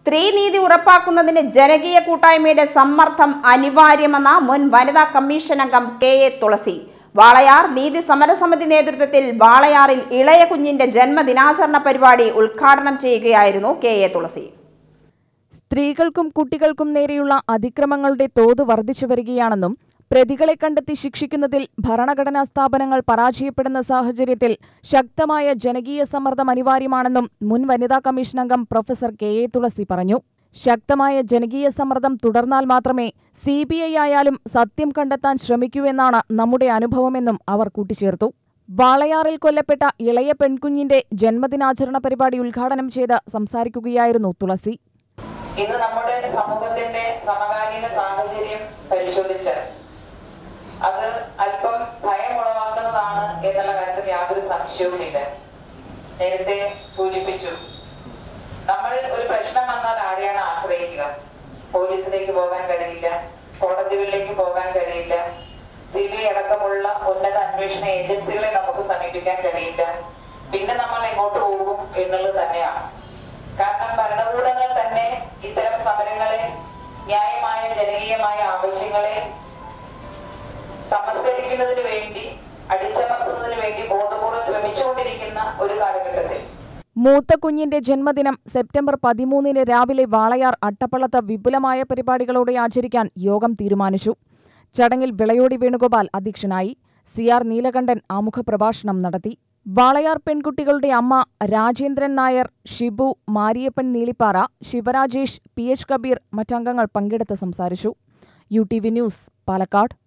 സ്ത്രീനീതി ഉറപ്പാക്കുന്നതിന് ജനകീയ കൂട്ടായ്മയുടെ സമ്മർദ്ദം അനിവാര്യമെന്ന മുൻ വനിതാ കമ്മീഷൻ അംഗം കെ എ തുളസി വാളയാർ നീതി സമരസമിതി നേതൃത്വത്തിൽ വാളയാറിൽ ഇളയ കുഞ്ഞിന്റെ ജന്മദിനാചരണ പരിപാടി ഉദ്ഘാടനം ചെയ്യുകയായിരുന്നു കെ എ തുളസി സ്ത്രീകൾക്കും കുട്ടികൾക്കും നേരെയുള്ള അതിക്രമങ്ങളുടെ തോത് വർദ്ധിച്ചു വരികയാണെന്നും പ്രതികളെ കണ്ടെത്തി ശിക്ഷിക്കുന്നതിൽ ഭരണഘടനാ സ്ഥാപനങ്ങൾ പരാജയപ്പെടുന്ന സാഹചര്യത്തിൽ ശക്തമായ ജനകീയ സമ്മർദ്ദം അനിവാര്യമാണെന്നും മുൻ വനിതാ കമ്മീഷൻ അംഗം പ്രൊഫസർ കെ എ തുളസി പറഞ്ഞു ശക്തമായ ജനകീയ സമ്മർദ്ദം തുടർന്നാൽ മാത്രമേ സി ബി ഐ ആയാലും സത്യം കണ്ടെത്താൻ ശ്രമിക്കൂ എന്നാണ് നമ്മുടെ അനുഭവമെന്നും അവർ കൂട്ടിച്ചേർത്തു വാളയാറിൽ കൊല്ലപ്പെട്ട ഇളയ പെൺകുഞ്ഞിന്റെ ജന്മദിനാചരണ പരിപാടി ഉദ്ഘാടനം ചെയ്ത് സംസാരിക്കുകയായിരുന്നു തുളസി ഇന്ന് നമ്മുടെ സമൂഹത്തിന്റെ സമകാലീന സാഹചര്യം പരിശോധിച്ച് അത് അല്പം ഭയമുളവാക്കുന്നതാണ് എന്നുള്ള കാര്യത്തിൽ യാതൊരു സംശയവുമില്ല നേരത്തെ സൂചിപ്പിച്ചു നമ്മൾ ഒരു പ്രശ്നം വന്നാൽ ആരെയാണ് ആശ്രയിക്കുക പോലീസിലേക്ക് പോകാൻ കഴിയില്ല കോടതികളിലേക്ക് പോകാൻ കഴിയില്ല സി ബി ഐ അടക്കമുള്ള ഉന്നത അന്വേഷണ ഏജൻസികളെ നമുക്ക് സമീപിക്കാൻ കഴിയില്ല പിന്നെ നമ്മൾ എങ്ങോട്ട് പോകും എന്നുള്ളത് തന്നെയാണ് കാരണം ഭരണകൂടങ്ങൾ തന്നെ ഇത്തരം സമരങ്ങളെ ന്യായമായ ജനകീയമായ ആവശ്യങ്ങളെ തമസ്കരിക്കുന്നതിന് വേണ്ടി അടിച്ചമർത്തുന്നതിന് വേണ്ടി ബോധപൂർവ്വം ശ്രമിച്ചുകൊണ്ടിരിക്കുന്ന ഒരു കാലഘട്ടത്തിൽ മൂത്ത കുഞ്ഞിന്റെ ജന്മദിനം സെപ്റ്റംബർ പതിമൂന്നിന് രാവിലെ വാളയാർ അട്ടപ്പള്ളത്ത് വിപുലമായ പരിപാടികളോടെ ആചരിക്കാൻ യോഗം തീരുമാനിച്ചു ചടങ്ങിൽ വിളയോടി വേണുഗോപാൽ അധ്യക്ഷനായി സി ആർ നീലകണ്ഠൻ ആമുഖ പ്രഭാഷണം നടത്തി വാളയാർ പെൺകുട്ടികളുടെ അമ്മ രാജേന്ദ്രൻ നായർ ഷിബു മാരിയപ്പൻ നീലിപ്പാറ ശിവരാജേഷ് പി എച്ച് കബീർ മറ്റംഗങ്ങൾ പങ്കെടുത്ത് സംസാരിച്ചു U T V news Palakkad